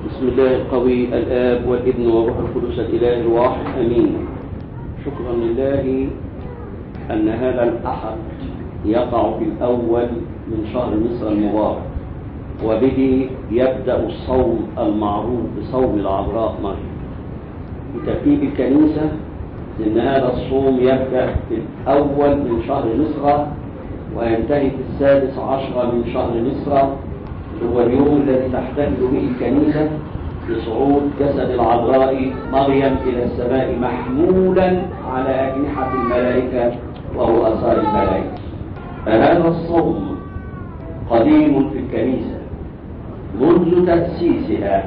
بسم الله القوي الآب والابن والروح القدس الإله الواحد أمين شكرا لله أن هذا الأحد يقع في الأول من شهر مصر المبارك وبه يبدأ الصوم المعروف بصوم العذراء مريم بترتيب الكنيسة إن هذا الصوم يبدأ في الأول من شهر مصر وينتهي في السادس عشر من شهر مصر هو اليوم الذي تحتفل به الكنيسة بصعود جسد العذراء مريم إلى السماء محمولا على أجنحة الملائكة ورؤساء الملائكة فهذا الصوم قديم في الكنيسة منذ تأسيسها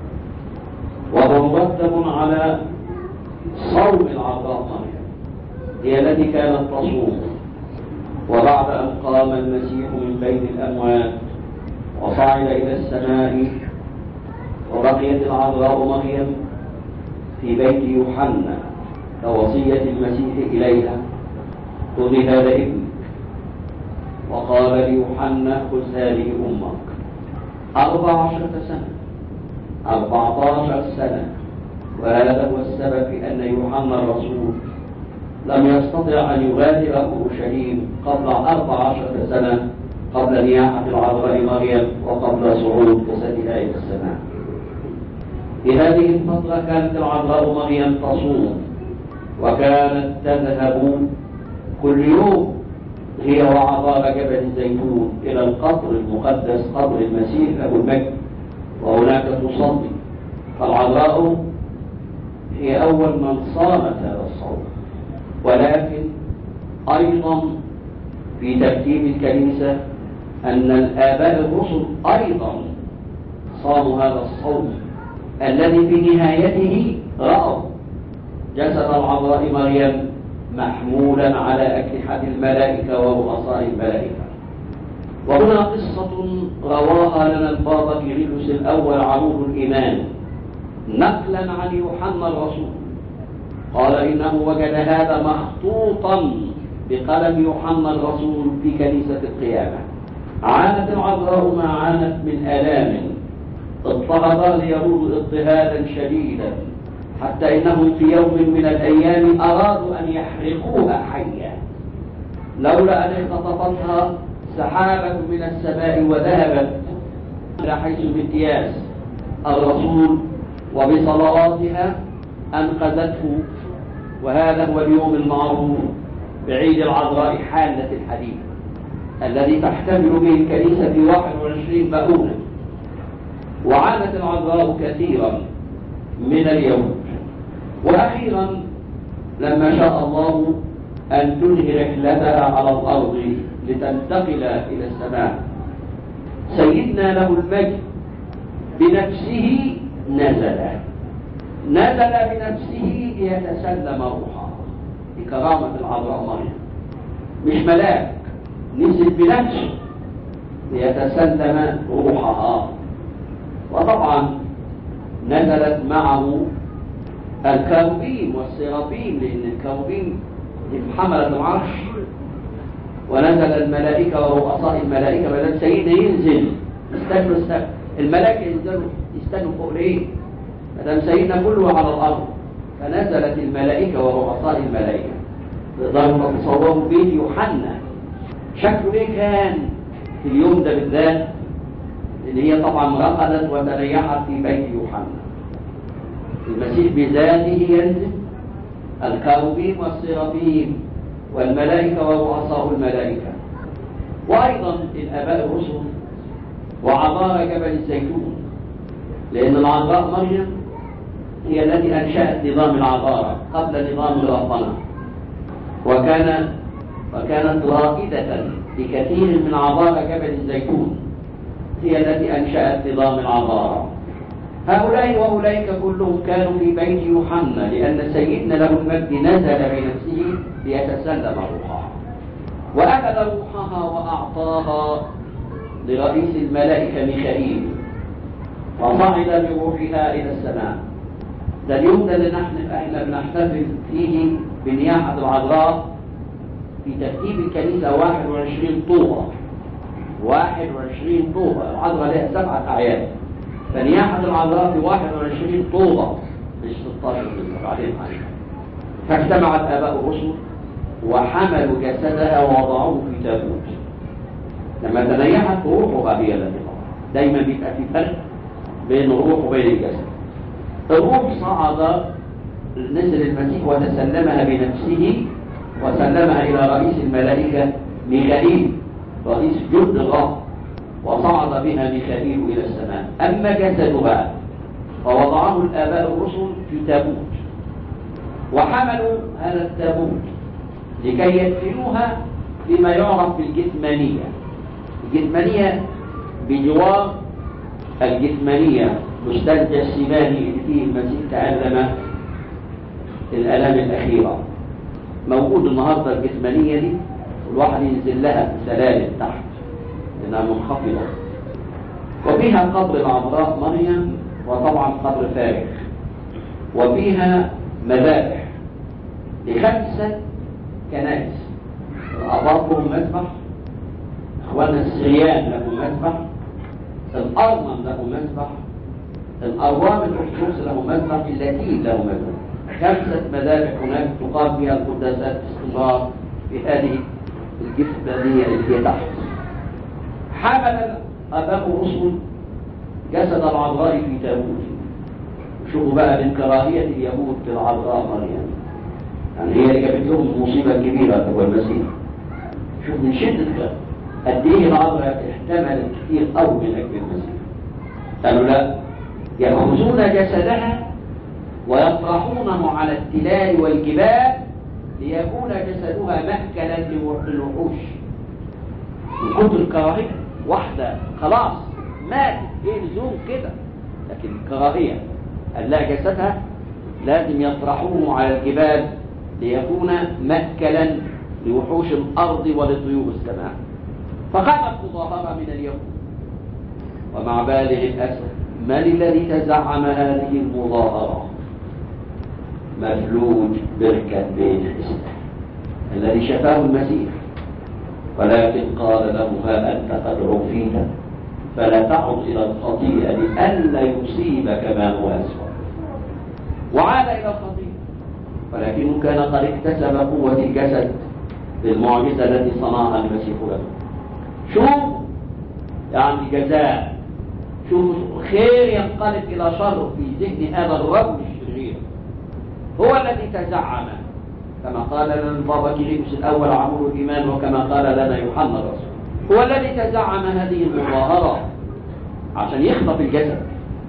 وهو مرتب على صوم العذراء مريم هي التي كانت تصوم وبعد أن قام المسيح من بين الأموات وصعد إلى السماء وبقيت العذراء مريم في بيت يوحنا كوصية المسيح إليها خذ هذا ابنك وقال ليوحنا خذ هذه أمك أربع عشرة سنة أربعة عشر سنة وهذا هو السبب في أن يوحنا الرسول لم يستطع أن يغادر أورشليم قبل أربع عشرة سنة قبل نياحة العذراء مريم وقبل صعود جسدها إلى السماء في هذه الفترة كانت العذراء مريم تصوم وكانت تذهب كل يوم هي وعذار جبل الزيتون إلى القبر المقدس قبر المسيح له المجد وهناك تصلي فالعذراء هي أول من صامت هذا الصوم ولكن أيضا في ترتيب الكنيسة أن الآباء الرسل أيضا صاموا هذا الصوم الذي في نهايته رأوا جسد العذراء مريم محمولا على أجنحة الملائكة ورؤساء الملائكة وهنا قصة رواها لنا البابا كيرلس الأول عروض الإيمان نقلا عن يوحنا الرسول قال إنه وجد هذا مخطوطا بقلم يوحنا الرسول في كنيسة القيامة عانت العذراء ما عانت من آلام اضطهد اليهود اضطهادا شديدا حتى إنهم في يوم من الأيام أرادوا أن يحرقوها حيا لولا أن اختطفتها سحابة من السماء وذهبت إلى حيث بامتياز الرسول وبصلواتها أنقذته وهذا هو اليوم المعروف بعيد العذراء حالة الحديث الذي تحتفل به الكنيسة في 21 مؤونة وعانت العذراء كثيرا من اليوم وأخيرا لما شاء الله أن تنهي رحلتها على الأرض لتنتقل إلى السماء سيدنا له المجد بنفسه نزل نزل بنفسه ليتسلم روحه بكرامة العذراء مريم مش ملاك نزل بنفسه ليتسلم روحها وطبعا نزلت معه الكروبين والسرافين لأن الكروبين حملت العرش ونزل الملائكة ورؤساء الملائكة بدل سيدنا ينزل يستنوا السبب الملائكة ينزلوا يستنوا فوق ليه؟ مدام سيدنا كله على الأرض فنزلت الملائكة ورؤساء الملائكة تقدروا تتصوروا بيت يوحنا شكله ايه كان في اليوم ده بالذات اللي هي طبعا رقدت وتريحت في بيت يوحنا المسيح بذاته ينزل الكروبين والسرافين والملائكة ورؤساء الملائكة وأيضا الآباء الرسل وعذار جبل الزيتون لأن العذراء مريم هي التي أنشأت نظام العذارى قبل نظام الرهبنة وكان وكانت رائدة بكثير من عذارى جبل الزيتون هي التي أنشأت نظام العذارى هؤلاء وأولئك كلهم كانوا في بيت يوحنا لأن سيدنا له المجد نزل بنفسه ليتسلم روحها وأخذ روحها وأعطاها لرئيس الملائكة ميخائيل وصعد بروحها إلى السماء ده اليوم ده اللي نحن احنا بنحتفل فيه بنياحة العذراء في ترتيب الكنيسة 21 طوبة 21 طوبة العذراء لها سبعة أعياد فنياحة العذراء في 21 طوبة مش 16 من بعدين عشرة فاجتمع الآباء الرسل وحملوا جسدها ووضعوه في تابوت لما تنيحت روحها هي التي دايما بيبقى في فرق بين الروح وبين الجسد الروح صعد نزل المسيح وتسلمها بنفسه وسلمها إلى رئيس الملائكة ميخائيل رئيس جند الله وصعد بها ميخائيل إلى السماء أما جسدها فوضعه الآباء الرسل في تابوت وحملوا هذا التابوت لكي يدفنوها فيما يعرف بالجثمانية الجثمانية بجوار الجثمانية مستنجى السيماني اللي فيه المسيح تعلم الآلام الأخيرة موجود النهاردة الجثمانية دي الواحد ينزل لها سلالم تحت لأنها منخفضة وفيها قبر العذراء مريم وطبعا قبر فارغ وفيها مذابح لخمسة كنائس الأباط لهم مذبح إخواننا السريان لهم مذبح الأرمن له مذبح الأروام الأرثوذكس له مذبح اللاتين له مذبح خمسة مذابح هناك تقام فيها القداسات باستمرار في هذه الجثمانية اللي هي تحت حمل أباء الرسل جسد العذراء في تابوت شوفوا بقى من كراهية اليهود للعذراء مريم يعني هي اللي جابت لهم المصيبة الكبيرة هو المسيح شوف من شدة قد ايه العذراء احتملت كثير قوي من اجل المسيح قالوا لا يأخذون جسدها ويطرحونه على التلال والجبال ليكون جسدها مأكلا للوحوش من كتر الكراهية واحدة خلاص ماتت ايه لزوم كده لكن الكراهية قال لا جسدها لازم يطرحوه على الجبال ليكون مأكلا لوحوش الأرض ولطيور السماء فقامت مظاهرة من اليهود ومع بالغ الأسف من الذي تزعم هذه المظاهرة مفلوج بركة بين حسن الذي شفاه المسيح ولكن قال له ها أنت قد عفيت فلا تعد إلى الخطيئة لئلا يصيبك ما هو أسوأ وعاد إلى الخطيئة ولكنه كان قد اكتسب قوة الجسد بالمعجزة التي صنعها المسيح له شوف يعني جزاء شوف خير ينقلب إلى شر في ذهن هذا الرجل الشرير هو الذي تزعم كما قال لنا البابا كيريكوس الأول عمود الإيمان وكما قال لنا يوحنا الرسول هو الذي تزعم هذه المظاهرة عشان يخطف الجسد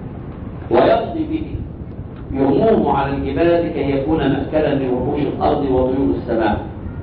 ويقضي به يرموه على الجبال لكي يكون مأكلا لوحوش الأرض وطيور السماء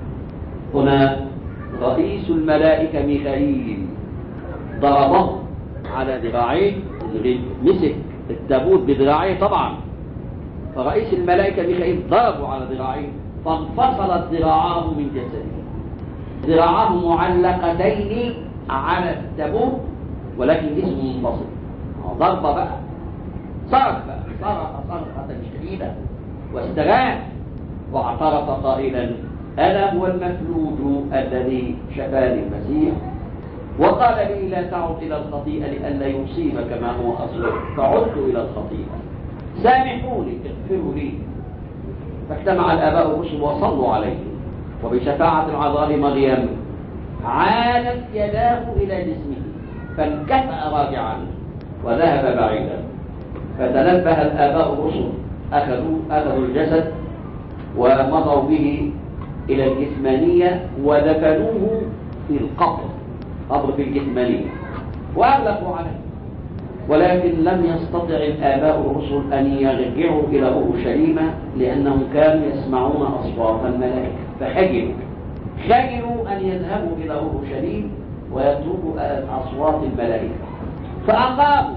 هنا رئيس الملائكة ميخائيل ضربه على ذراعيه مسك التابوت بذراعيه طبعا فرئيس الملائكة ميخائيل ضربه على ذراعيه فانفصلت ذراعاه من جسده ذراعاه معلقتين على التابوت ولكن جسمه منفصل ضربة بقى صرخ بقى صرخ صرخة شديدة واستغاث واعترف قائلا أنا هو المفلوج الذي شفاني المسيح وقال لي لا تعد إلى الخطيئة لئلا يصيبك ما هو أصلك فعدت إلى الخطيئة سامحوني اغفروا لي فاجتمع الآباء الرسل وصلوا عليه وبشفاعة العذراء مريم عادت يداه إلى جسمه فانكفأ راجعا وذهب بعيدا فتنبه الآباء الرسل أخذوا, أخذوا الجسد ومضوا به إلى الجثمانية ودفنوه في القبر قبر في الجثمانية وأغلقوا عليه ولكن لم يستطع الآباء الرسل أن يرجعوا إلى أورشليم لأنهم كانوا يسمعون أصوات الملائكة فخجلوا خجلوا أن يذهبوا إلى أورشليم ويتركوا أصوات الملائكة فأقاموا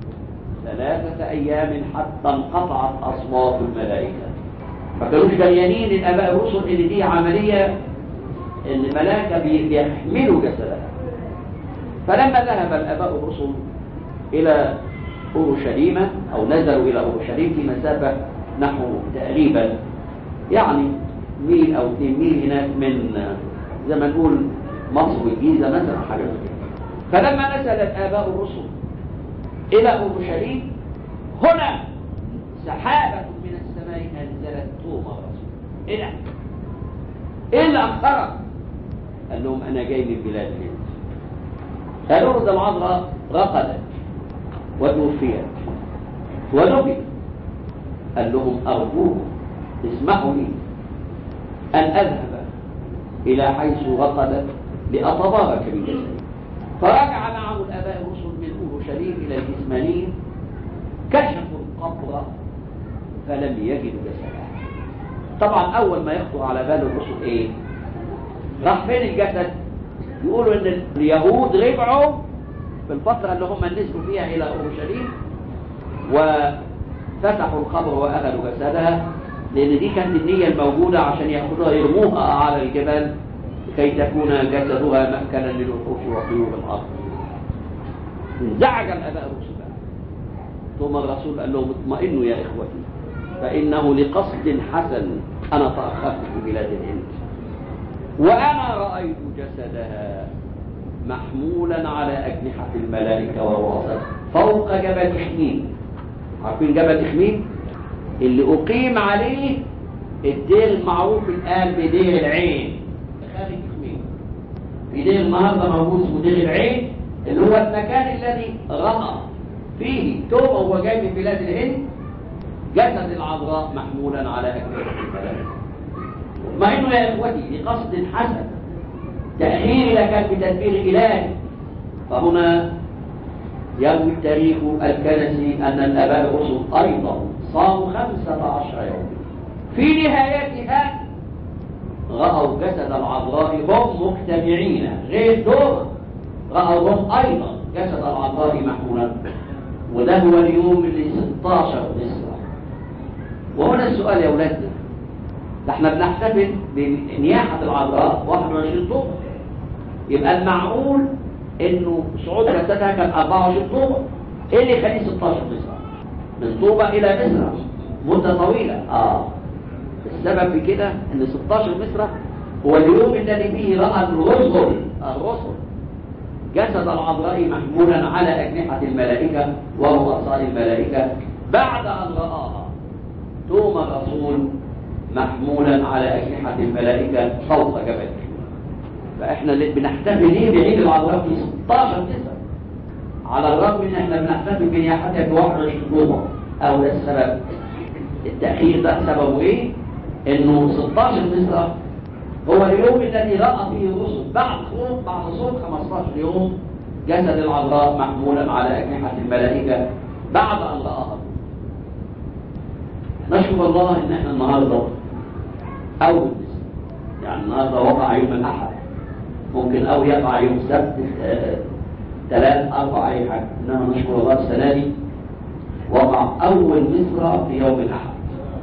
ثلاثة أيام حتى انقطعت أصوات الملائكة ما كانوش دريانين الآباء الرسل إن دي عملية إن الملائكة بيحملوا جسدها فلما ذهب الآباء الرسل إلى أورشليم أو نزلوا إلى أورشليم في مسافة نحو تقريبا يعني ميل أو اثنين ميل هناك من زي ما نقول مصر والجيزة مثلا حاجة فلما نزل الآباء الرسل إلى أورشليم هنا سحابة من السماء أنزلت توما الرسول إيه ده؟ إيه اللي أخرك؟ قال لهم أنا جاي من بلاد الهند قالوا له ده العذراء رقدت وتوفيت ونبي قال لهم أرجوكم اسمحوا لي أن أذهب إلى حيث رقدت لأتبارك بجسدي فرجع معه الآباء الرسل من أورشليم إلى الجسمانية كشفوا القبر فلم يجدوا جسدها طبعا أول ما يخطر على بال الرسل إيه؟ راح فين الجسد؟ يقولوا إن اليهود رجعوا في الفترة اللي هم نزلوا فيها إلى أورشليم وفتحوا القبر وأخذوا جسدها لأن دي كانت النية الموجودة عشان يأخذوها يرموها على الجبل كي تكون جسدها مأكلا للوحوش وطيور الأرض انزعج الآباء الرسل ثم الرسول قال لهم اطمئنوا يا إخوتي فإنه لقصد حسن أنا تأخرت في بلاد الهند وأنا رأيت جسدها محمولا على أجنحة الملائكة والرؤساء فوق جبل إحميد عارفين جبل إحميد اللي أقيم عليه الدير المعروف الآن بدير العين خارج إحميد في دير النهارده موجود اسمه دير العين اللي هو المكان الذي رأى فيه توبة وهو جاي من بلاد الهند جسد العذراء محمولا على أجنحة الملائكة مع انه يا اخوتي لقصد حسن تأخير لك بتدبير إلهي فهنا يروي التاريخ الكنسي أن الآباء الرسل أيضا صاموا خمسة عشر يوم في نهايتها رأوا جسد العذراء هم مجتمعين غير دور رأوا هم أيضا جسد العذراء محمولا وده هو اليوم اللي 16 نسوة وهنا السؤال يا أولادنا ده احنا بنحتفل بنياحة العذراء 21 طوبة يبقى المعقول انه صعود جسدها كان 24 طوبة ايه اللي يخليه 16 مصر من طوبة الى مصر مدة طويلة اه السبب في كده ان 16 مصر هو اليوم الذي فيه رأى الرسل الرسل جسد العذراء محمولا على أجنحة الملائكة ورؤساء الملائكة بعد أن رآها توم الرسول محمولا على أجنحة الملائكة فوق جبل فإحنا اللي بنحتفل ليه بعيد العذراء في 16 9 على الرغم إن إحنا بنحتفل بنياحتها ب 21 جمعة أو ده السبب التأخير ده سببه إيه؟ إنه 16 مصر هو اليوم الذي رأى فيه الرسل بعد صوم بعد صوم 15 يوم جسد العذراء محمولا على أجنحة الملائكة بعد أن رآها نشكر الله إن إحنا النهارده أول يعني النهارده وقع يوم الأحد ممكن أو يقع يوم السبت ثلاث أربع أي حاجة إنما نشكر الله السنة دي وقع أول مصر في يوم الأحد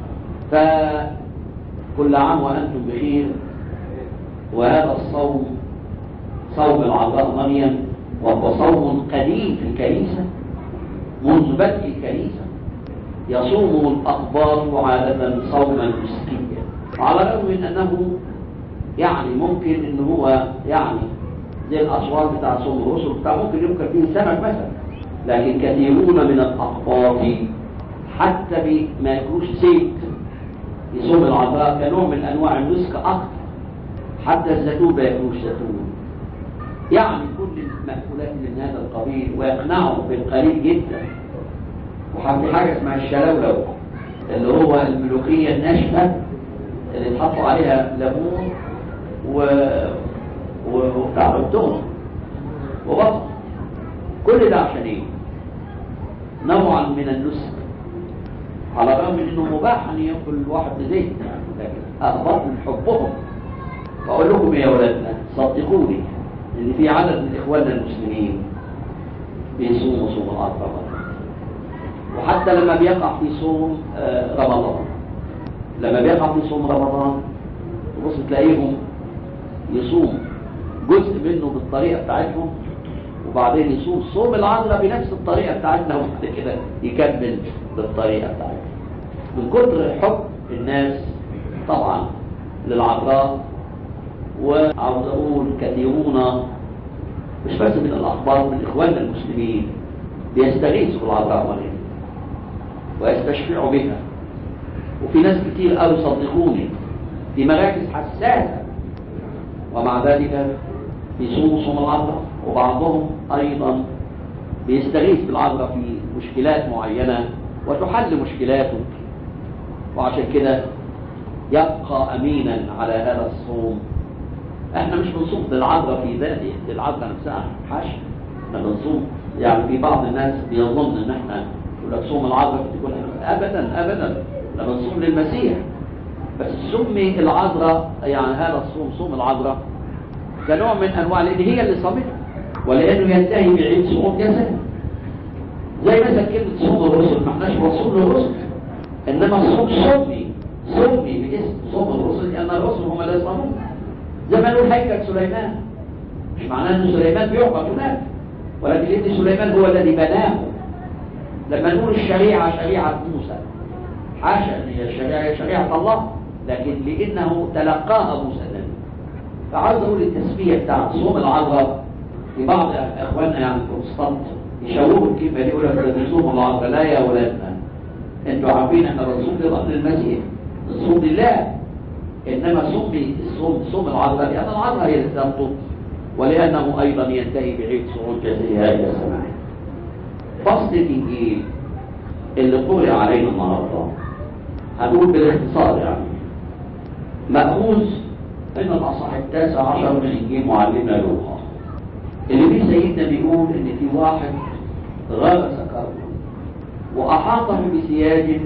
فكل عام وأنتم بخير وهذا الصوم صوم العذراء مريم وهو صوم قديم في الكنيسة منذ بدء الكنيسة يصومه الأخبار عادة صوما مسكيا على الرغم من أنه يعني ممكن أنه هو يعني زي الأسوار بتاع صوم الرسل بتاع ممكن يمكن فيه سمك مثلا لكن كثيرون من الأخبار حتى ما يكونوش زيت يصوم العذراء كنوع من أنواع الوسك أكثر حتى الزيتون ما ياكلوش زيتون يعني كل المأكولات من هذا القبيل ويقنعوا بالقليل جدا وحط حاجة اسمها الشلولو اللي هو الملوخية الناشفة اللي اتحطوا عليها ليمون و... وبتاع التوم وبصل كل ده عشان ايه؟ نوعا من النسك على الرغم من انه مباح ان ياكل الواحد بزيت لكن اخبار من حبهم بقول لكم يا ولادنا صدقوني ان في عدد من اخواننا المسلمين بيصوموا صوم العرفه وحتى لما بيقع في صوم رمضان لما بيقع في صوم رمضان تبص تلاقيهم يصوم جزء منه بالطريقه بتاعتهم وبعدين يصوم صوم العذراء بنفس الطريقه بتاعتنا وبعد كده يكمل بالطريقه بتاعتنا من كتر حب الناس طبعا للعذراء وعاوز اقول كثيرون مش بس من الاخبار من اخواننا المسلمين بيستغيثوا بالعذراء مريم ويستشفعوا بها وفي ناس كتير قالوا صدقوني في مراكز حساسة ومع ذلك يصوموا صوم العذراء وبعضهم أيضا بيستغيث بالعذراء في مشكلات معينة وتحل مشكلاته وعشان كده يبقى أمينا على هذا الصوم احنا مش بنصوم للعذراء في ذاته للعذراء نفسها حاشا احنا بنصوم يعني في بعض الناس بيظن ان احنا يقول لك صوم العذراء تقول ابدا ابدا احنا بنصوم للمسيح بس سمي العذراء يعني هذا الصوم صوم العذراء كنوع من انواع لان هي اللي صامتها ولانه ينتهي بعيد صوم جسد زي مثلا كلمه صوم الرسل ما احناش رسول للرسل انما الصوم سمي سمي باسم صوم الرسل لان الرسل هم اللي يصومون زي ما نقول هيكل سليمان مش معناه ان سليمان بيعبد هناك ولكن لان سليمان هو الذي بناه لما نقول الشريعه شريعه موسى حاشا ان هي الشريعه هي شريعه الله لكن لانه تلقاها موسى النبي فعاوز اقول التسميه بتاع صوم العذراء في بعض اخواننا يعني البروتستانت يشوهوا الكلمه دي يقول لك ده بيصوموا العذراء لا يا ولادنا انتوا عارفين احنا بنصوم لرب المسيح نصوم لله انما سمي الصوم صوم العذراء لان العذراء هي اللي تنطق ولانه ايضا ينتهي بعيد صعود جزيها الى السماء فصل الانجيل اللي قرئ علينا النهارده هنقول بالاختصار يعني مأخوذ من الأصح التاسع عشر من إنجيل معلمنا لوقا اللي فيه سيدنا بيقول إن في واحد غرس كرما وأحاطه بسياج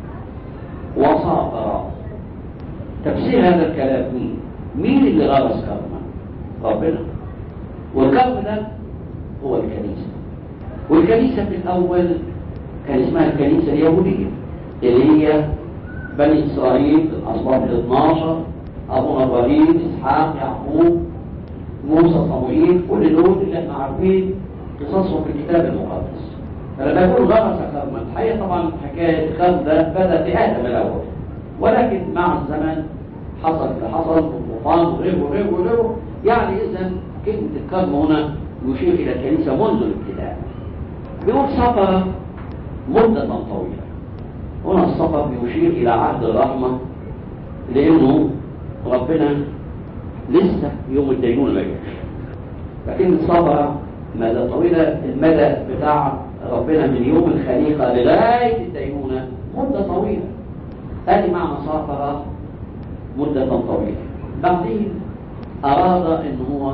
وصافره تفسير هذا الكلام مين؟ مين اللي غرس كرما؟ ربنا والكرم ده هو الكنيسة والكنيسة في الأول كان اسمها الكنيسة اليهودية اللي هي بني إسرائيل الأصباط ال 12 أبونا إبراهيم إسحاق يعقوب موسى صموئيل كل دول اللي احنا عارفين قصصهم في الكتاب المقدس فلما يقول غرس كرما الحقيقة طبعا حكاية الكرم ده بدأ في آدم الأول ولكن مع الزمن حصل اللي حصل والطوفان وغيره وغيره وغيره يعني إذا كلمة الكرم هنا يشير إلى الكنيسة منذ الابتداء بيقول سفر مدة طويلة هنا السفر يشير إلى عهد الرحمة لأنه ربنا لسه يوم الدينونة ما جاش لكن السفر مدى طويلة المدى بتاع ربنا من يوم الخليقة لغاية الدينونة مدة طويلة هذه معنى سافر مدة طويلة بعدين أراد أن هو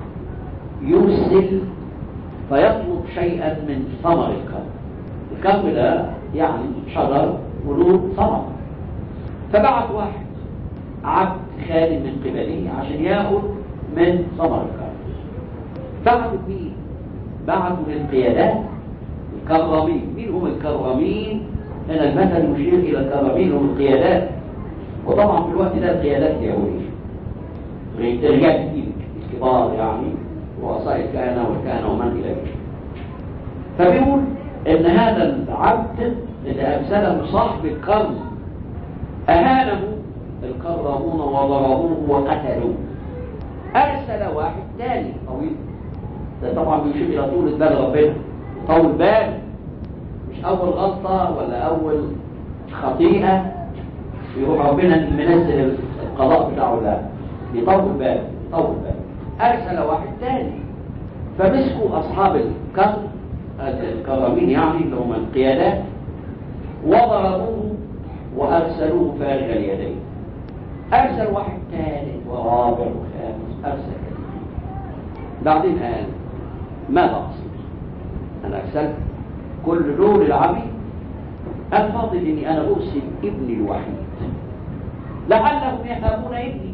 يرسل فيطلب شيئا من ثمر الكرم الكرم ده يعني شجر وله ثمر فبعت واحد عبد خادم من قبله عشان ياخد من ثمر الكرم بعتوا مين؟ بعتوا للقيادات الكرامين مين هم الكرامين؟ هنا المثل يشير الى الكرامين هم القيادات وطبعا في الوقت ده القيادات اليهوديه رجال كتير الكبار يعني رؤساء الكهنه والكهنه ومن الى ذلك فبيقول ان هذا العبد اللي ارسله صاحب الكرم اهانه الكرمون وضربوه وقتلوه ارسل واحد ثاني طويل ده طبعا بيشير الى طول بال ربنا طول بال مش اول غلطه ولا اول خطيئه يروح ربنا منزل القضاء بتاعه لا يطول بال طول بال ارسل واحد ثاني فمسكوا اصحاب الكرم الكرامين يعني اللي هم القيادات وضربوه وارسلوه فارغ اليدين ارسل واحد ثالث ورابع وخامس ارسل كثير بعدين قال ماذا اقصد انا ارسلت كل دول العبيد الفاضل اني انا ارسل ابني الوحيد لعلهم يهابون ابني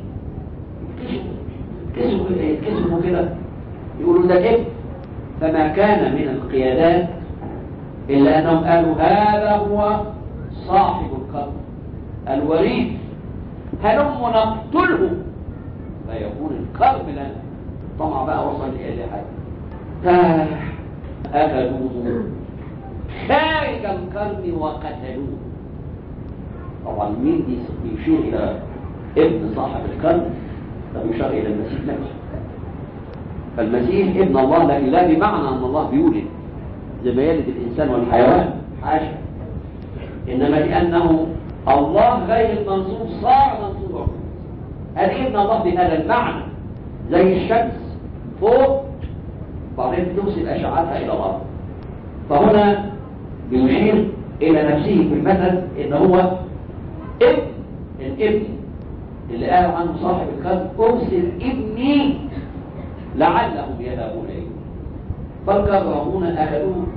كسبوا كسبوا كده يقولوا ده ابن فما كان من القيادات إلا أنهم قالوا هذا هو صاحب القبر الوريث هلم نقتله فيكون الكرم لنا طمع بقى وصل إلى حاجة فأخذوه خارج الكرم وقتلوه طبعا مين دي يشير إلى ابن صاحب الكرم ده يشير إلى المسيح نفسه فالمسيح ابن الله لكن لا بمعنى أن الله بيولد زي ما يلد الإنسان والحيوان حاشا إنما لأنه الله غير المنصوب صار منصوبا هذه ابن الله بهذا المعنى زي الشمس فوق بعدين توصل أشعتها إلى الأرض فهنا بيشير إلى نفسه في المثل إن هو ابن الابن اللي قال عنه صاحب الكتاب أرسل ابني لعلهم يذهبون إليه فالكرمون أهلوه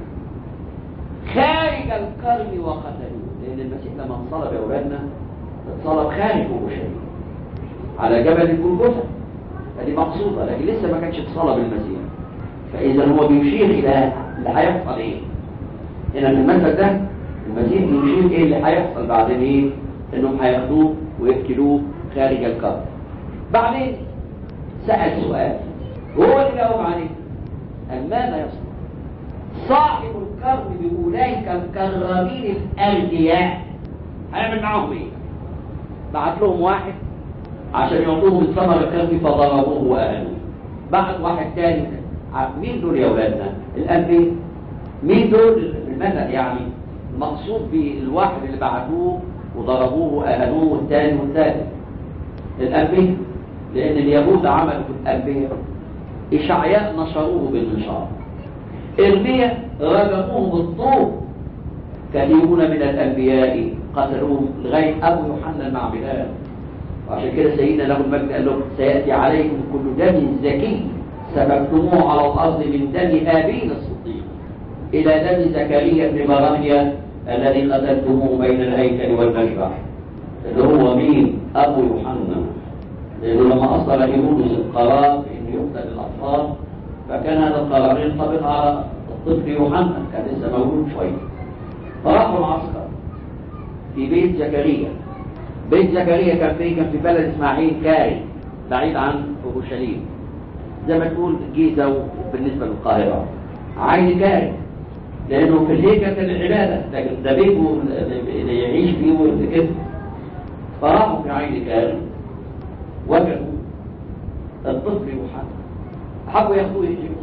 خارج الكرم وقتلوه لأن المسيح لما انصلب يا أولادنا اتصلب خارج أورشليم على جبل الجلجثة هذه مقصودة لكن لسه ما كانش اتصلب المسيح فإذا هو بيشير إلى اللي هيحصل إيه هنا في المثل ده المسيح بيشير إيه اللي هيحصل بعدين إيه إنهم هياخدوه ويقتلوه خارج الكرم بعدين سأل سؤال هو اللي جاوب عليه قال ماذا يصنع صاحب الكرم بأولئك الكرامين الأغنياء هيعمل معاهم ايه بعت لهم واحد عشان يعطوهم الثمر الكرمي فضربوه وأهلوه بعت واحد تاني مين دول يا أولادنا الأنبياء مين دول المثل يعني المقصود بالواحد اللي بعتوه وضربوه وأهلوه والتاني والتالت الأنبياء لأن اليهود عملوا في الأنبياء إشعياء نشروه بالنشار إرميا رجموه بالطوب كثيرون من الأنبياء قتلوهم لغاية أبو يوحنا المعمدان وعشان كده سيدنا له المجد قال لهم سيأتي عليكم كل دم زكي سببتموه على الأرض من دم هابيل الصديق إلى دم زكريا بن براهيا الذي قتلتموه بين الهيكل والمذبح اللي هو مين؟ أبو يوحنا لأنه لما أصدر هيرودس القرار بأن يقتل الأطفال فكان هذا القرار ينطبق على الطفل يوحنا كان لسه مولود شوية فراحوا العسكر في بيت زكريا بيت زكريا كان فين كان في بلد اسماعيل كاري بعيد عن اورشليم زي ما تقول جيزه بالنسبه للقاهره عين كاري لانه في الهيكل كان العباده لكن ده بيته اللي يعيش فيه كده فراحوا في عين كاري وجدوا الطفل يوحنا حبوا ياخذوه يجيبوه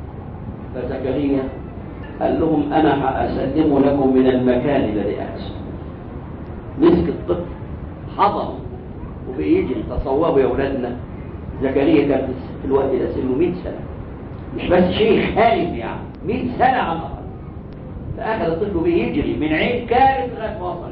فزكريا قال لهم انا اسلم لكم من المكان الذي احسن مسك الطفل حضره وبيجري تصوروا يا اولادنا زكريا كان في الوقت ده سنه 100 سنه مش بس شيخ خالد يعني 100 سنه على الاقل فاخذ الطفل بيجري من عين كارث لغايه وصل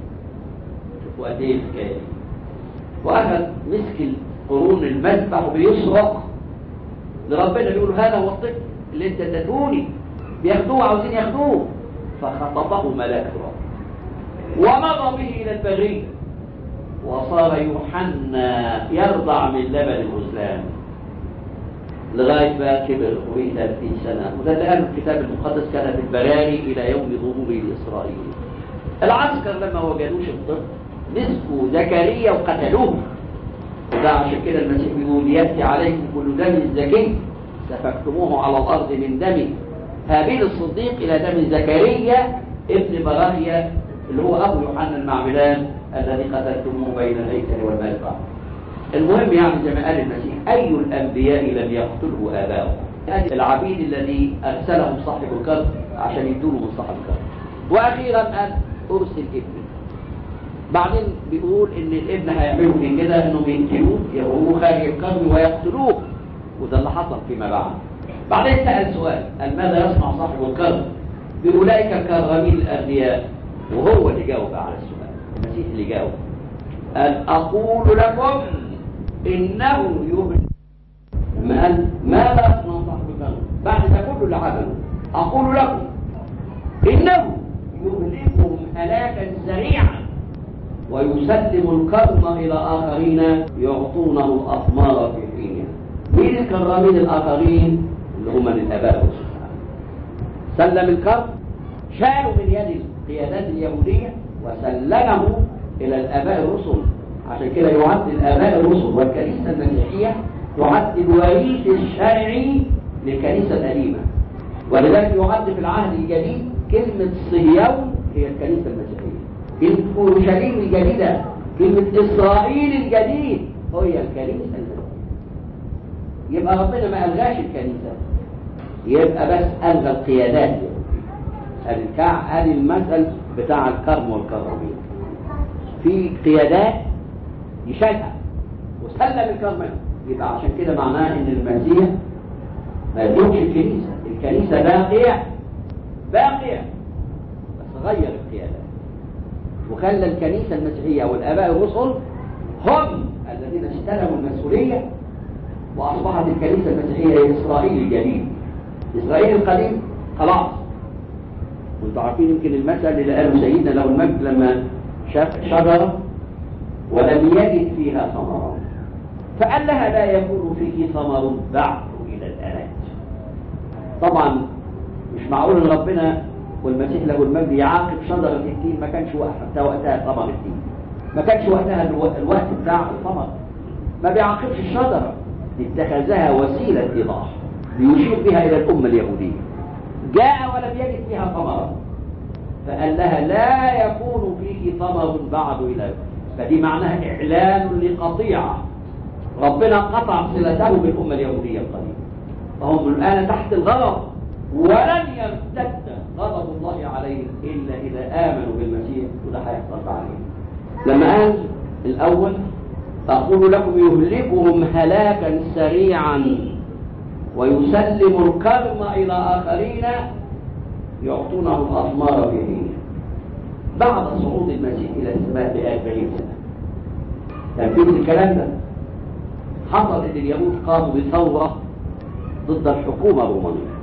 شوفوا قد ايه الحكايه واخذ مسك قرون المذبح وبيصرخ لربنا يقول هذا هو الطفل اللي انت تدوني بياخدوه عاوزين ياخدوه فخطفه ملاك رب ومضى به الى البريه وصار يوحنا يرضع من لبن الغزلان لغايه ما كبر وهي 30 سنه وده اللي قاله الكتاب المقدس كان في البراري الى يوم ظهوره لاسرائيل العسكر لما وجدوش الطفل مسكوا زكريا وقتلوه وده عشان كده المسيح بيقول ياتي عليكم كل دم زكي سفكتموه على الارض من دم هابيل الصديق الى دم زكريا ابن براهيا اللي هو ابو يوحنا المعمدان الذي قتلتموه بين الهيكل والمذبح المهم يعني زي ما قال المسيح اي الانبياء لم يقتله اباؤهم العبيد الذي ارسلهم صاحب الكرب عشان يدوا من صاحب الكرب واخيرا قال ارسل ابني بعدين بيقول ان الابن هيعملوا في كده انهم يقتلوه يهروه خارج الكرب ويقتلوه وده اللي حصل فيما بعد بعدين سأل سؤال قال ماذا يصنع صاحب الكرب بأولئك الكرامين الأغنياء وهو اللي جاوب على السؤال المسيح اللي جاوب قال أقول لكم إنه يهلك لما قال ماذا يصنع صاحب الكرب بعد ده كله اللي عمله أقول لكم إنه يهلكهم هلاكا سريعا ويسلم الكرم إلى آخرين يعطونه الأثمار في حينها مين الكرامين الآخرين اللي هم الآباء والسلام سلم الكرم شالوا من يد القيادات اليهودية وسلمه إلى الآباء الرسل عشان كده يعد الآباء الرسل والكنيسة المسيحية يعد الوريث الشرعي للكنيسة القديمة ولذلك يعد في العهد الجديد كلمة صهيون هي الكنيسة المسيحية اورشليم الجديدة كلمة إسرائيل الجديد هي الكنيسة المسيحية يبقى ربنا ما ألغاش الكنيسة يبقى بس ألغى القيادات ادي الكع ادي المثل بتاع الكرم والكرمين في قيادات يشيلها وسلم الكرم يبقى عشان كده معناه ان المسيح ما يدوكش الكنيسه الكنيسه باقيه باقيه بس غير القيادات وخلى الكنيسه المسيحيه والاباء الرسل هم الذين استلموا المسؤوليه واصبحت الكنيسه المسيحيه هي اسرائيل الجديد اسرائيل القديم خلاص وانتوا عارفين يمكن المثل اللي قاله سيدنا له المجد لما شاف شجره ولم يجد فيها ثمرا فقال لها لا يكون فيك ثمر بعد الى الانات طبعا مش معقول ان ربنا والمسيح له المجد يعاقب شجره التين ما كانش حتى وقتها ثمر التين ما كانش وقتها الوقت بتاع الثمر ما بيعاقبش الشجره اتخذها وسيله ايضاح ليشير بها الى الامه اليهوديه جاء ولم يجد فيها ثمرا فقال لها لا يكون فيك ثمر بعد الى فدي معناها اعلان لقطيعه ربنا قطع صلته بالامه اليهوديه القديمه فهم الان تحت الغضب ولن يرتد غضب الله عليهم الا اذا امنوا بالمسيح وده هيحصل عليهم لما قال الاول اقول لكم يهلكهم هلاكا سريعا ويسلم الكرم الى اخرين يعطونه الاثمار في حين بعد صعود المسيح الى السماء بأربعين سنه تنفيذ الكلام ده حصل ان اليهود قاموا بثوره ضد الحكومه الرومانيه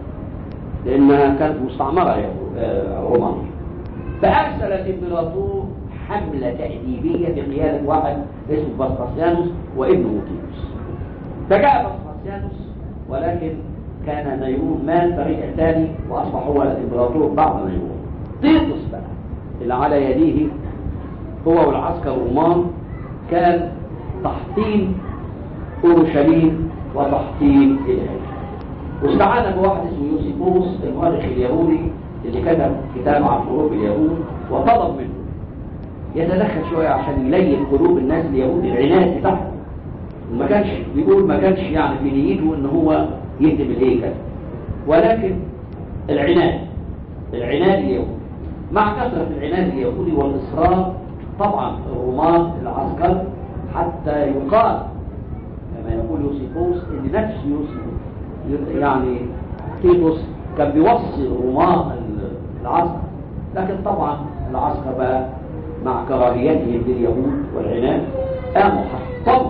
لانها كانت مستعمره رومانيه فارسل الامبراطور حمله تاديبيه بقياده واحد اسمه بسطاسيانوس وابنه موتيوس فجاء بسطاسيانوس ولكن كان نيرون مات فرجع ثاني واصبح هو الامبراطور بعد نيرون تيتوس بقى اللي على يديه هو والعسكر الرومان كان تحطيم اورشليم وتحطيم الهيكل واستعان بواحد اسمه يوسيفوس المؤرخ اليهودي اللي كتب كتاب عن حروب اليهود وطلب منه يتدخل شويه عشان يلين قلوب الناس اليهود العناد بتاعهم ما كانش بيقول ما كانش يعني في نيته ان هو يهدم الهيكل ولكن العناد العناد اليهودي مع كثرة العناد اليهودي والإصرار طبعا الرومان العسكر حتى يقال كما يقول يوسيفوس ان نفس يوسف يعني تيتوس كان بيوصي الرومان العسكر لكن طبعا العسكر بقى مع كراهيتهم لليهود والعناد قاموا حطموا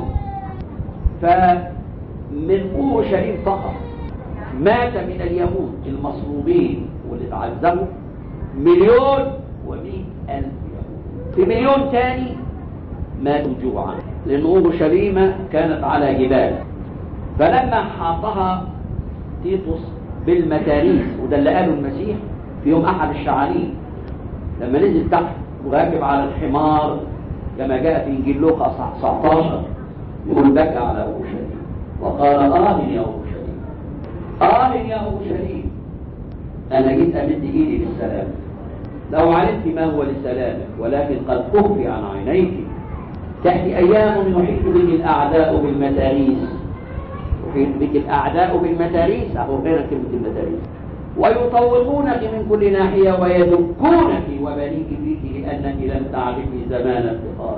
فمن اورشليم فقط مات من اليهود المصلوبين واللي اتعذبوا مليون ومئة ألف يهود في مليون تاني ماتوا جوعا لأن أورشليم كانت على جبال فلما حاطها تيتوس بالمتاريس وده اللي قاله المسيح في يوم أحد الشعانين لما نزل تحت وراكب على الحمار كما جاء في إنجيل لوقا 19 يقول بكى على أورشليم وقال آه يا أورشليم آه يا أورشليم أنا جيت أمد إيدي للسلام لو علمت ما هو لسلامك ولكن قد أخفي عن عينيك تأتي أيام يحيط بك الأعداء بالمتاريس يحيط بك الأعداء بالمتاريس أهو هنا كلمة المتاريس ويطوقونك من كل ناحية ويدكونك وبنيك فيك لأنك لم تعرفي زمان افتقار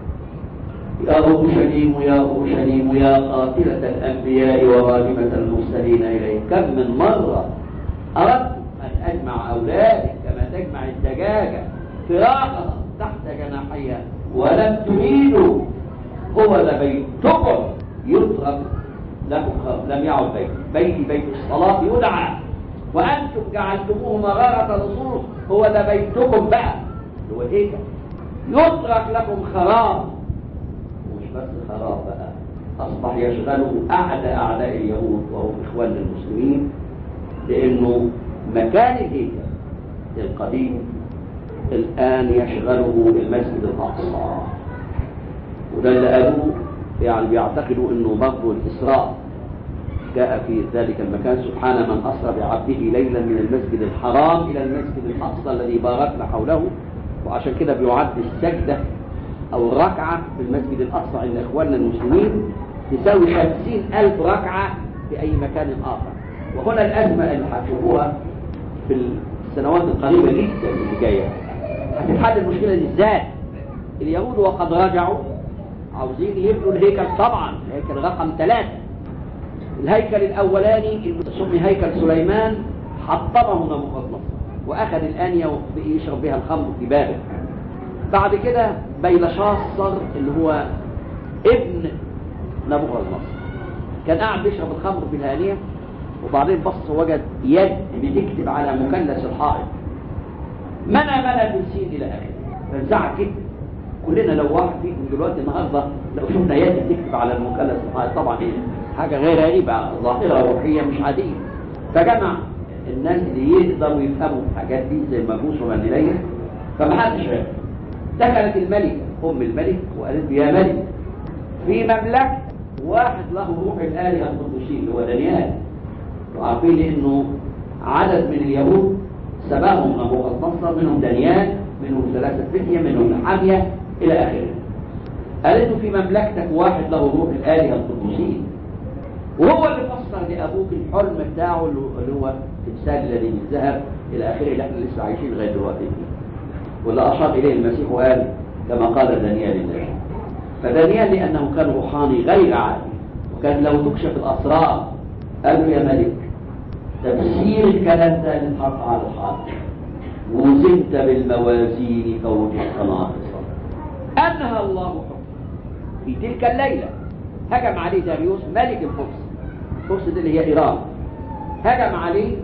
يا أورشليم يا أورشليم يا قاتلة الأنبياء وراجمة المرسلين إليك كم من مرة أردت أن أجمع أولادك كما تجمع الدجاجة فراقها تحت جناحيها ولم تريدوا هو لبيتكم يترك لكم لم يعد بيت بيتي بيت الصلاة يدعى وأنتم جعلتموه مغارة لصوص هو ده بيتكم بقى هو الهيكل يترك لكم خراب ومش بس خراب بقى أصبح يشغله أعدى أعداء اليهود وهم إخوان المسلمين لأنه مكان الهيكل القديم الآن يشغله المسجد الأقصى وده اللي قالوه يعني بيعتقدوا انه برضه الإسراء جاء في ذلك المكان سبحان من أسرى بعبده ليلا من المسجد الحرام إلى المسجد الأقصى الذي باركنا حوله وعشان كده بيعد السجدة أو الركعة في المسجد الأقصى عند إخواننا المسلمين تساوي خمسين ألف ركعة في أي مكان آخر وهنا الأزمة اللي هتشوفوها في السنوات القريبة جدا اللي جاية هتتحل المشكلة دي ازاي اليهود وقد رجعوا عاوزين يبنوا الهيكل طبعا الهيكل رقم ثلاثة الهيكل الأولاني اللي سمي هيكل سليمان حطمه نبوخذ نصر وأخذ الآنية ويشرب بها الخمر في بابل بعد كده بيلشاصر اللي هو ابن نبوخذ نصر كان قاعد بيشرب الخمر في الهانية وبعدين بص وجد يد بتكتب على مثلث الحائط منى منى بالسين إلى آخره فانزعج جدا كلنا لو واحد فيكم دلوقتي النهارده لو شفنا يد بتكتب على المثلث الحائط طبعا إيه حاجة غير غريبة ظاهرة روحية مش عادية فجمع الناس اللي يقدروا يفهموا الحاجات دي زي المجوس والمنيلية فمحدش فاهم دخلت الملكة أم الملك وقالت له يا ملك في مملكة واحد له روح الآلهة القدسين اللي هو دانيال وعارفين إنه عدد من اليهود سباهم نبوخذ نصر منهم دانيال منهم ثلاثة فتية منهم حامية إلى آخره قالت له في مملكتك واحد له روح الآلهة القدسين وهو اللي فسر لأبوك الحلم بتاعه اللي هو تمثال الذي من ذهب إلى آخره اللي احنا لسه عايشين لغاية دلوقتي فيه واللي أشار إليه المسيح وقال كما قال دانيال الله فدانيال لأنه كان روحاني غير عادي وكان لو تكشف الأسرار قال له يا ملك تفسير الكلام ده للحق على الحق وزنت بالموازين فوجدت ناقصا أنهى الله حكمه في تلك الليلة هجم عليه داريوس ملك الفرس الفرس دي اللي هي إيران هجم عليه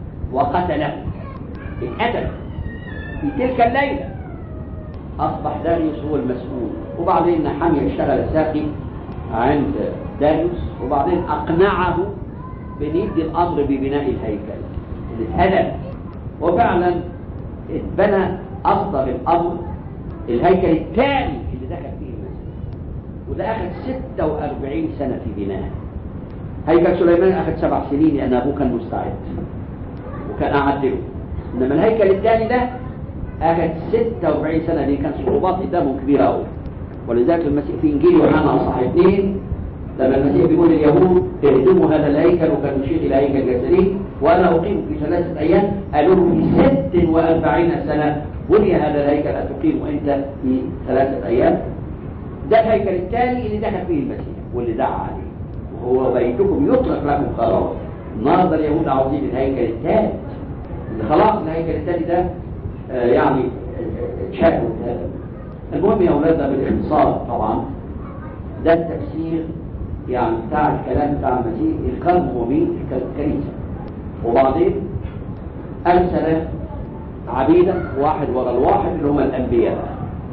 وقتله اتقتل في تلك الليلة أصبح داريوس هو المسؤول وبعدين حمية اشتغل ساقي عند داريوس وبعدين أقنعه بأن يدي الأمر ببناء الهيكل اللي اتهدم وفعلا اتبنى أصدر الأمر الهيكل الثاني اللي دخل فيه المسجد وده أخذ 46 سنة في بناء هيكل سليمان أخذ سبع سنين لأن أبوه كان مستعد وكان أعدله إنما الهيكل الثاني ده أخذ 46 سنة دي كان صعوبات قدامه كبيرة أوي ولذلك المسيح في إنجيل يوحنا أصحاح اثنين لما المسيح بيقول لليهود اهدموا هذا الهيكل وكان يشير إلى هيكل جسدي وأنا أقيم في ثلاثة أيام قالوا له في 46 سنة بني هذا الهيكل أتقيم أنت في ثلاثة أيام ده الهيكل الثاني اللي دخل فيه المسيح واللي دعا عليه وهو بيتكم يترك لكم خلاص النهارده اليهود عاوزين الهيكل الثالث اللي خلاص الهيكل الثاني ده آه يعني شافوا المهم يا اولادنا بالاختصار طبعا ده التفسير يعني بتاع الكلام بتاع المسيح القلب هو مين الكنيسه وبعدين ارسل عبيدا واحد ورا الواحد اللي هم الانبياء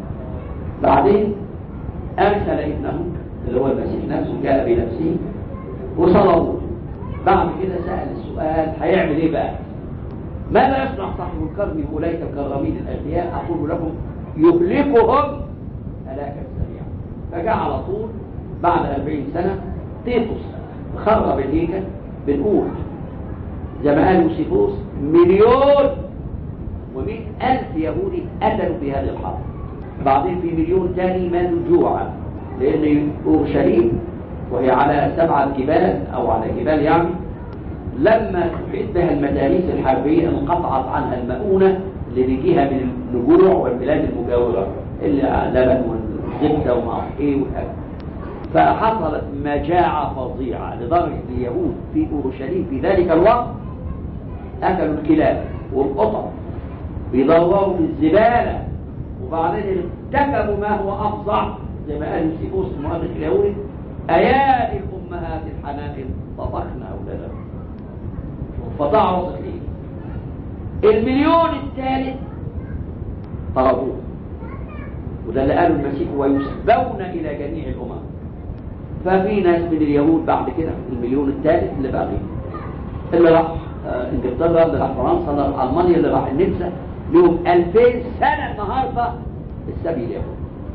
بعدين ارسل ابنه اللي هو المسيح نفسه جاء بنفسه وصلوا بعد كده سأل السؤال هيعمل ايه بقى ماذا يصنع صاحب الكرم اولئك الكرامين الاغنياء اقول لكم يهلكهم هلاكا سريعا فجاء على طول بعد 40 سنه تيتوس خرب الهيكل بنقول زي ما قال يوسيفوس مليون ومئة ألف يهودي قتلوا في هذه الحرب بعدين في مليون تاني ماتوا جوعا لأن أورشليم وهي على سبعة جبال أو على جبال يعني لما تحيط بها المدارس الحربية انقطعت عنها المؤونة اللي بيجيها من النجوع والبلاد المجاورة اللي لبن والزبدة وما ايه والأكل فحصلت مجاعة فظيعة لدرجة اليهود في أورشليم في ذلك الوقت أكلوا الكلاب والقطط بيدوروا في الزبالة وبعدين ارتكبوا ما هو أفظع زي ما قال يوسيفوس المؤرخ اليهودي أيادي الأمهات الحنائن طبخنا أولادهم فضعوا صحيح المليون الثالث طردوه وده اللي قاله المسيح ويسبون إلى جميع الأمم ففي ناس من اليهود بعد كده المليون الثالث اللي باقي اللي راح انجلترا اللي راح فرنسا اللي راح المانيا اللي راح النمسا لهم 2000 سنه النهارده السبي اليهود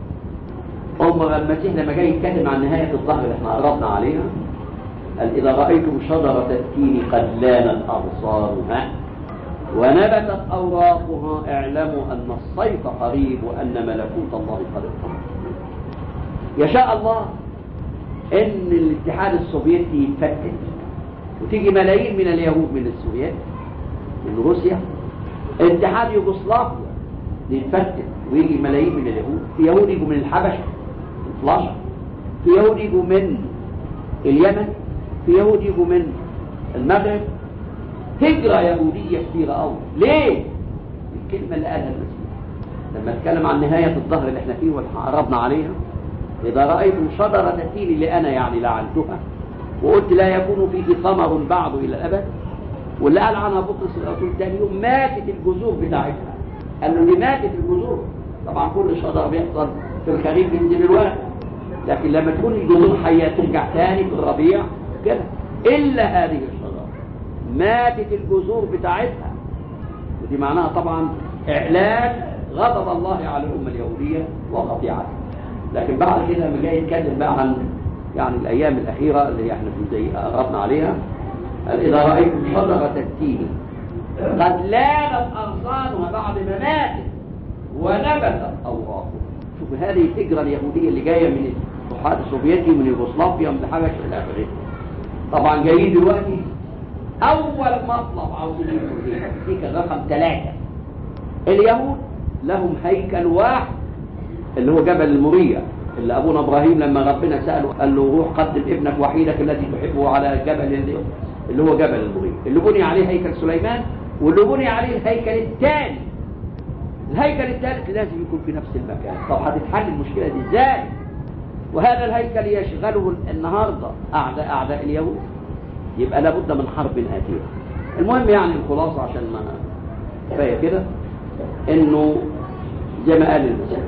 هم المسيح لما جاي يتكلم عن نهايه الظهر اللي احنا قربنا عليها قال اذا رايتم شجره التين قد لانت ابصارها ونبتت اوراقها اعلموا ان الصيف قريب وان ملكوت الله قد اقترب يشاء الله ان الاتحاد السوفيتي يتفتت وتيجي ملايين من اليهود من السوفيت من روسيا اتحاد يوغوسلافيا يتفتت ويجي ملايين من اليهود في يهود يجوا من الحبشه الفلاشة في يهود يجوا من اليمن في يهود يجوا من المغرب هجرة يهودية كثيرة قوي ليه؟ الكلمة اللي قالها المسيح لما اتكلم عن نهاية الظهر اللي احنا فيه وقربنا عليها إذا رأيتم شجرة التين اللي أنا يعني لعنتها وقلت لا يكون فيه ثمر بعد إلى الأبد واللي قال عنها بطرس الرسول تاني يوم ماتت الجذور بتاعتها قال له دي ماتت الجذور طبعا كل شجرة بيحصل في الخريف بينزل الورق لكن لما تكون الجذور حية ترجع تاني في الربيع كده إلا هذه الشجرة ماتت الجذور بتاعتها ودي معناها طبعا إعلان غضب الله على الأمة اليهودية وقطيعتها لكن بعد كده لما جاي يتكلم بقى عن يعني الأيام الأخيرة اللي احنا في زي قربنا عليها قال إذا رأيتم شجرة التين قد لانت أغصانها بعد ما ماتت ونبتت أوراقها شوف هذه الهجرة اليهودية اللي جاية من الاتحاد السوفيتي ومن يوغوسلافيا ومن حاجة إلى آخره طبعا جايين دلوقتي أول مطلب عاوزين يجوا دي كان رقم ثلاثة اليهود لهم هيكل واحد اللي هو جبل المورية اللي أبونا إبراهيم لما ربنا سأله قال له روح قدم ابنك وحيدك الذي تحبه على جبل اللي هو جبل المورية اللي بني عليه هيكل سليمان واللي بني عليه الهيكل الثاني الهيكل الثالث لازم يكون في نفس المكان طب هتتحل المشكلة دي ازاي وهذا الهيكل يشغله النهاردة أعداء أعداء اليهود يبقى لابد من حرب آتية المهم يعني الخلاصة عشان ما كفاية كده انه زي ما قال المسيح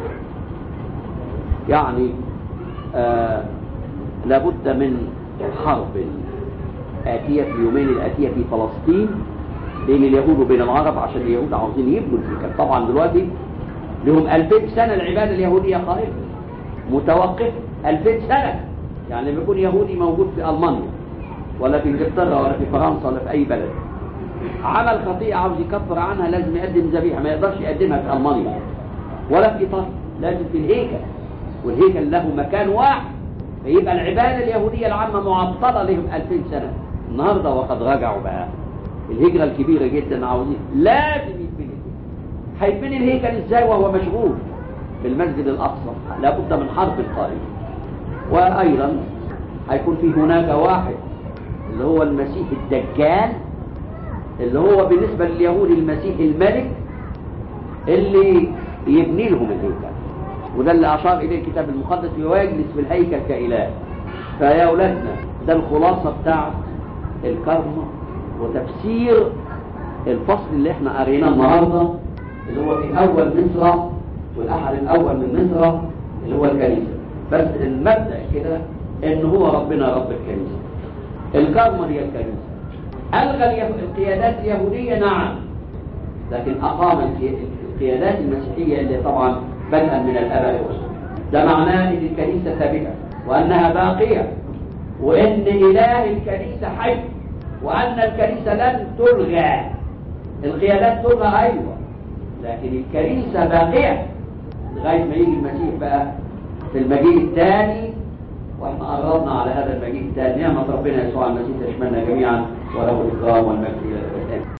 يعني آه لابد من حرب آتية في يومين الآتية في فلسطين بين اليهود وبين العرب عشان اليهود عاوزين يبنوا الهيكل طبعا دلوقتي لهم 2000 سنة العبادة اليهودية قائمة متوقف 2000 سنة يعني لما يكون يهودي موجود في ألمانيا ولا في انجلترا ولا في فرنسا ولا في أي بلد عمل خطيئة عاوز يكفر عنها لازم يقدم ذبيحة ما يقدرش يقدمها في ألمانيا ولا في إيطاليا لازم في الهيكل والهيكل له مكان واحد فيبقى العبادة اليهودية العامة معطلة لهم 2000 سنة النهاردة وقد رجعوا بقى الهجرة الكبيرة جدا عاوزين لازم يتبني هيتبني الهيكل ازاي وهو مشغول في المسجد الأقصى لابد من حرب قائمة وأيضا هيكون في هناك واحد اللي هو المسيح الدجال اللي هو بالنسبة لليهود المسيح الملك اللي يبني لهم الهيكل وده اللي أشار إليه الكتاب المقدس ويجلس في الهيكل كإله فيا أولادنا ده الخلاصة بتاعت الكرمة وتفسير الفصل اللي احنا قريناه النهارده اللي هو في أول مصر والأحد الأول من مصر اللي هو الكنيسة بس المبدأ كده إن هو ربنا رب الكنيسة الكرمة هي الكنيسة ألغى القيادات اليهودية نعم لكن أقام القيادات المسيحية اللي طبعا بدءا من الآباء والرسل ده معناه ان الكنيسة ثابتة وانها باقية وان اله الكنيسة حي وان الكنيسة لن تلغى القيادات تلغى ايوه لكن الكنيسة باقية لغاية ما يجي المسيح بقى في المجيء الثاني واحنا قربنا على هذا المجيء الثاني نعمة ربنا يسوع المسيح تشملنا جميعا وله الإكرام والمجد إلى